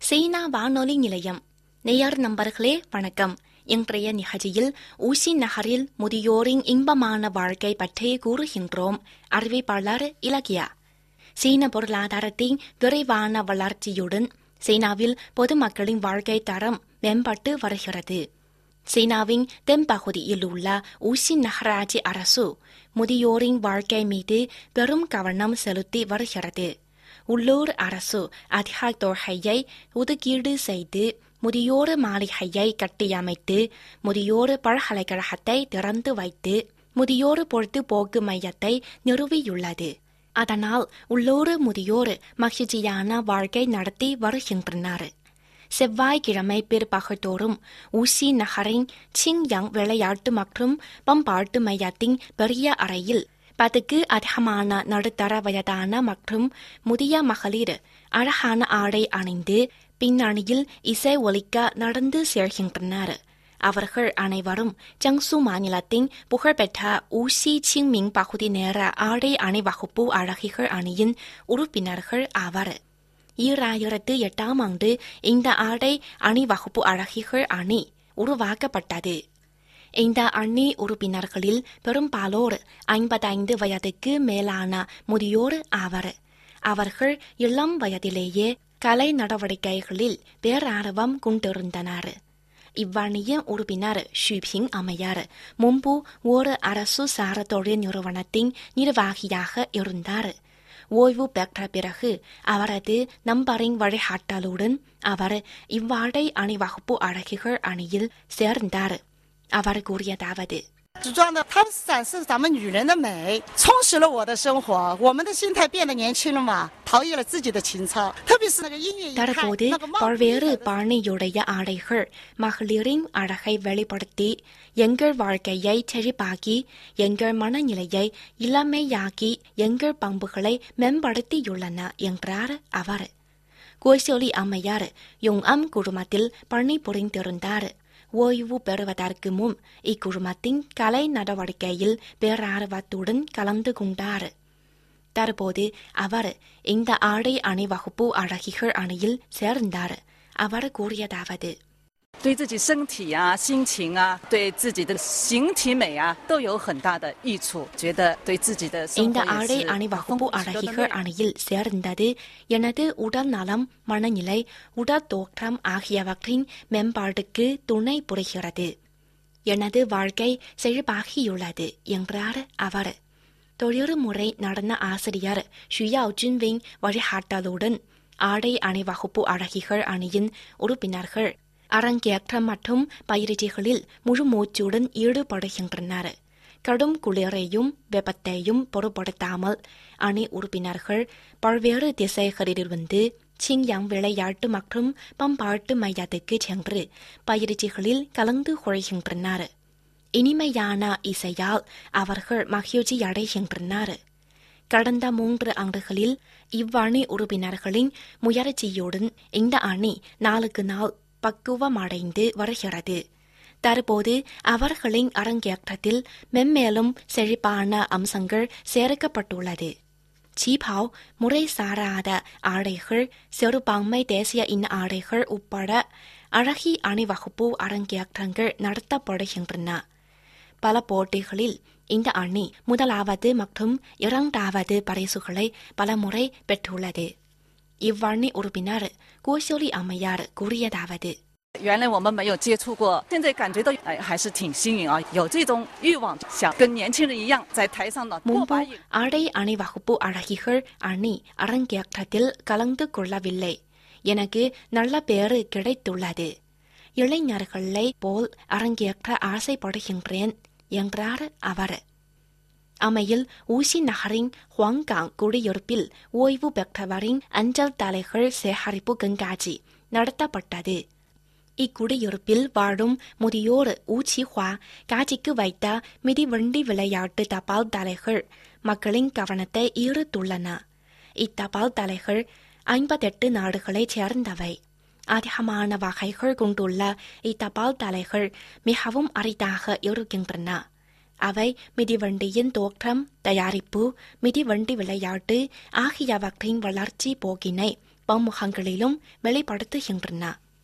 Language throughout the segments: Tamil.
சீனா வானொலி நிலையம் நேயர் நண்பர்களே வணக்கம் இன்றைய நிகழ்ச்சியில் ஊசி நகரில் முதியோரின் இன்பமான வாழ்க்கை பற்றி கூறுகின்றோம் அறிவிப்பாளர் இலக்கியா சீன பொருளாதாரத்தின் விரைவான வளர்ச்சியுடன் சீனாவில் பொதுமக்களின் வாழ்க்கை தரம் மேம்பட்டு வருகிறது சீனாவின் தென்பகுதியில் உள்ள ஊசி நகராட்சி அரசு முதியோரின் வாழ்க்கை மீது பெரும் கவனம் செலுத்தி வருகிறது உள்ளூர் அரசு அதிக தொகையை ஒதுக்கீடு செய்து முதியோர் மாளிகையை கட்டியமைத்து முதியோர் பல்கலைக்கழகத்தை திறந்து வைத்து முதியோர் பொழுதுபோக்கு மையத்தை நிறுவியுள்ளது அதனால் உள்ளூர் முதியோர் மகிழ்ச்சியான வாழ்க்கை நடத்தி வருகின்றனர் செவ்வாய்க்கிழமை பிற்பகத்தோறும் ஊசி நகரின் சிங்யாங் விளையாட்டு மற்றும் பம்பாட்டு மையத்தின் பெரிய அறையில் பத்துக்கு அதிகமான நடுத்தர வயதான மற்றும் முதிய மகளிர் அழகான ஆடை அணிந்து பின்னணியில் இசை ஒலிக்க நடந்து செல்கின்றனர் அவர்கள் அனைவரும் ஜங்சு மாநிலத்தின் புகழ்பெற்ற ஊசி சிங்மிங் பகுதி நேர ஆடை அணிவகுப்பு அழகிகள் அணியின் உறுப்பினர்கள் ஆவர் ஈராயிரத்து எட்டாம் ஆண்டு இந்த ஆடை அணிவகுப்பு அழகிகள் அணி உருவாக்கப்பட்டது இந்த அணி உறுப்பினர்களில் பெரும்பாலோர் ஐம்பத்தைந்து வயதுக்கு மேலான முதியோர் ஆவர் அவர்கள் இளம் வயதிலேயே கலை நடவடிக்கைகளில் பேரார்வம் கொண்டிருந்தனர் இவ்வணிய உறுப்பினர் ஷுபிங் அம்மையார் முன்பு ஒரு அரசு சார தொழில் நிறுவனத்தின் நிர்வாகியாக இருந்தார் ஓய்வு பெற்ற பிறகு அவரது நம்பரின் வழிகாட்டலுடன் அவர் இவ்வாடை அணிவகுப்பு அழகிகள் அணியில் சேர்ந்தார் அவர் கூறியதாவது 时装的，它展示咱们女人的美，充实了我的生活。我们的心态变得年轻了嘛，陶冶了自己的情操。特别是那个音乐一看， தற்போது 那个帽子 பல்வேறு பாணியுடைய ஆடைகள் மகளிரின் அழகை வெளிப்படுத்தி எங்கள் வாழ்க்கையை செழிப்பாக்கி எங்கள் மனநிலையை இளமையாக்கி எங்கள் பண்புகளை மேம்படுத்தியுள்ளன என்றார் அவர் கோசோலி அம்மையார் யுங்அம் குழுமத்தில் பணிபுரிந்திருந்தார் ஓய்வு பெறுவதற்கு முன் இக்குழுமத்தின் கலை நடவடிக்கையில் பேரார்வத்துடன் கலந்து கொண்டார் தற்போது அவர் இந்த ஆடை அணிவகுப்பு அழகிகள் அணியில் சேர்ந்தார் அவர் கூறியதாவது 对自己身体啊、心情啊、对自己的形体美啊，都有很大的益处。觉得对自己的生 இந்த 活 ஆடை 也是 அணிவகுப்பு 丰富许多的内 அழகிகள் 容 அணியில் சேர்ந்தது எனது உடல் நலம் மனநிலை உடல் தோற்றம் ஆகியவற்றின் மேம்பாட்டுக்கு துணை புரிகிறது எனது வாழ்க்கை செழிப்பாகியுள்ளது என்றார் அவர் தொழில்முறை நடன ஆசிரியர் ஷுயாவ் ஜுன்விங் வழிகாட்டலுடன் ஆடை அணிவகுப்பு அழகிகள் அணியின் உறுப்பினர்கள் அரங்கேற்றம் மற்றும் பயிற்சிகளில் முழு மூச்சுடன் ஈடுபடுகின்றனர் கடும் குளிரையும் வெப்பத்தையும் பொருட்படுத்தாமல் அணி உறுப்பினர்கள் பல்வேறு திசைகளிலிருந்து சிங்யாங் விளையாட்டு மற்றும் பம்பாட்டு மையத்துக்கு சென்று பயிற்சிகளில் கலந்து கொள்கின்றனர் இனிமையான இசையால் அவர்கள் மகிழ்ச்சி அடைகின்றனர் கடந்த மூன்று ஆண்டுகளில் இவ்வணி உறுப்பினர்களின் முயற்சியுடன் இந்த அணி நாளுக்கு நாள் பக்குவமடைந்து வருகிறது தற்போது அவர்களின் அரங்கேற்றத்தில் மென்மேலும் செழிப்பான அம்சங்கள் சேர்க்கப்பட்டுள்ளது சீபாவ் முறை சாராத ஆடைகள் சிறுபான்மை தேசிய இன ஆடைகள் உட்பட அழகி அணிவகுப்பு அரங்கேற்றங்கள் நடத்தப்படுகின்றன பல போட்டிகளில் இந்த அணி முதலாவது மற்றும் இரண்டாவது பரிசுகளை பலமுறை பெற்றுள்ளது இவ்வணி உறுப்பினர் கோசோலி அம்மையார் கூறியதாவது 原来我们没有接触过，现在感觉到哎还是挺新颖啊，有这种欲望，想跟年轻人一样在台上呢过 முன்பு 把瘾。 ஆடை அணிவகுப்பு அழகிகள் அணி அரங்கேற்றத்தில் கலந்து கொள்ளவில்லை எனக்கு நல்ல பேறு கிடைத்துள்ளது இளைஞர்களை போல் அரங்கேற்ற ஆசைப்படுகின்றேன் என்றார் அவர் அமையில் ஊசி நகரின் ஹுவாங்காங் குடியிருப்பில் ஓய்வு பெற்றவரின் அஞ்சல் தலைகள் சேகரிப்பு கண்காட்சி நடத்தப்பட்டது இக்குடியிருப்பில் வாழும் முதியோர் ஊச்சி ஹுவா காட்சிக்கு வைத்த மிதிவண்டி விளையாட்டு தபால் தலைகள் மக்களின் கவனத்தை ஈர்த்துள்ளன இத்தபால் தலைகள் ஐம்பத்தெட்டு நாடுகளைச் சேர்ந்தவை அதிகமான வகைகள் கொண்டுள்ள இத்தபால் தலைகள் மிகவும் அரிதாக இருக்கின்றன அவை மிதிவண்டியின் தோற்றம் தயாரிப்பு மிதிவண்டி விளையாட்டு ஆகியவற்றின் வளர்ச்சி போக்கினை பன்முகங்களிலும் வெளிப்படுத்துகின்றன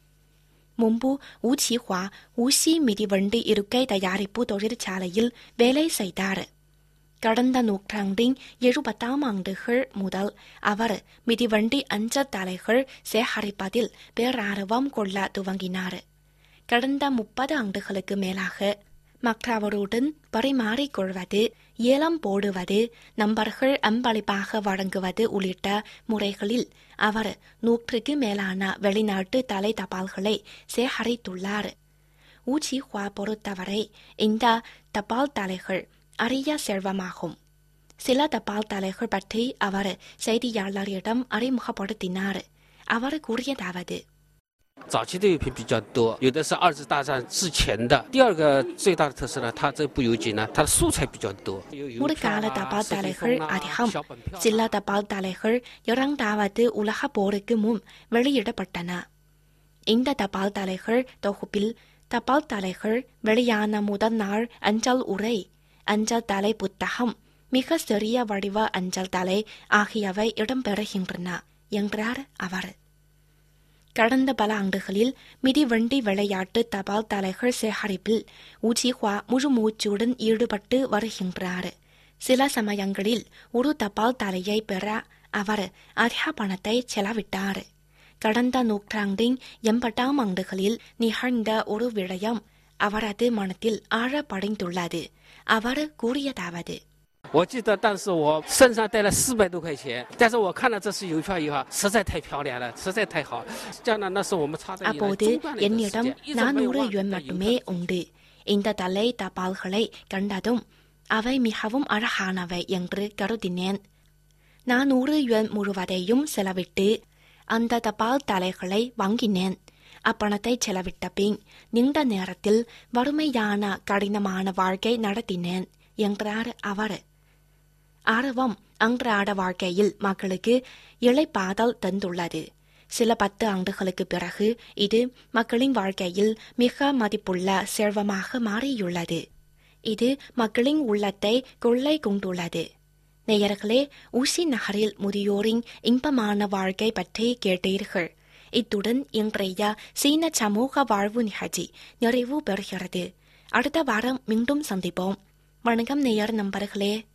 முன்பு ஊச்சிஹுவா ஊசி மிதிவண்டி இருக்கை தயாரிப்பு தொழிற்சாலையில் வேலை செய்தார் கடந்த நூற்றாண்டின் எழுபத்தாம் ஆண்டுகள் முதல் அவர் மிதிவண்டி அஞ்சல் தலைகள் சேகரிப்பதில் பேரார்வம் கொள்ள துவங்கினார் கடந்த முப்பது ஆண்டுகளுக்கு மேலாக மற்றவருடன் பரிமாறிக்கொள்வது ஏலம் போடுவது நம்பர்கள் அன்பளிப்பாக வழங்குவது உள்ளிட்ட முறைகளில் அவர் நூற்றுக்கு மேலான வெளிநாட்டு தலை தபால்களை சேகரித்துள்ளார் ஊச்சிஹுவா பொறுத்தவரை இந்த தபால் தலைகள் அரிய செல்வமாகும் சில தபால் தலைகள் பற்றி அவர் செய்தியாளரிடம் அறிமுகப்படுத்தினார் அவர் கூறியதாவது 早期的邮品比较多，有的是二次大战之前的。第二个最大的特色呢，它这部邮件呢，它的素材比较多，有邮 ஒரு 票 கால 啊、 தபால் 社会 தலைகள் 风啊、 அதிகம் 小本票啊。 சில தபால் தலைகள் இரண்டாவது உலக போருக்கு முன் வெளியிடப்பட்டன இந்த தபால் தலைகள் தொகுப்பில் தபால் தலைகள் வெளியான முதல் நாள் அஞ்சல் உரை அஞ்சல் தலை புத்தகம் மிக சிறிய வடிவ அஞ்சல் தலை ஆகியவை இடம்பெறுகின்றன என்றார் அவர் கடந்த பல ஆண்டுகளில் மிதிவண்டி விளையாட்டு தபால் தலைகள் சேகரிப்பில் ஊச்சிஹுவா முழு மூச்சுடன் ஈடுபட்டு வருகின்றார் சில சமயங்களில் ஒரு தபால் தலையை பெற அவர் அதிக பணத்தை செலவிட்டார் கடந்த நூற்றாண்டின் எண்பதாம் ஆண்டுகளில் நிகழ்ந்த ஒரு விடயம் அவரது மனத்தில் ஆழ படிந்துள்ளது அவர் கூறியதாவது 我记得当时我身上带了四百多块钱，但是我看了这次邮票以后，实在太漂亮了，实在太好。这样呢，那是我们插队以来 அப்போது 中断了一段时 என்னிடம் 间，一直没有 நானூறு 忘记 யுவன் 带邮 மட்டுமே 票。 உண்டு இந்த தலை தபால்களை கண்டதும் அவை மிகவும் அழகானவை என்று கருதினேன் நானூறு யுவன் முழுவதையும் செலவிட்டு அந்த தபால் தலைகளை வாங்கினேன் அப்பணத்தை செலவிட்ட பின் நீண்ட நேரத்தில் வறுமையான கடினமான வாழ்க்கை நடத்தினேன் என்றார் அவர் ஆர்வம் அன்றாட வாழ்க்கையில் மக்களுக்கு இளைப்பாதல் தந்துள்ளது சில பத்து ஆண்டுகளுக்கு பிறகு இது மக்களின் வாழ்க்கையில் மிக மதிப்புள்ள செல்வமாக மாறியுள்ளது இது மக்களின் உள்ளத்தை கொள்ளை கொண்டுள்ளது நேயர்களே ஊசி நகரில் முதியோரின் இன்பமான வாழ்க்கை பற்றி கேட்டீர்கள் இத்துடன் இன்றைய சீன சமூக வாழ்வு நிகழ்ச்சி நிறைவு பெறுகிறது அடுத்த வாரம் மீண்டும் சந்திப்போம் வணக்கம் நேயர் நண்பர்களே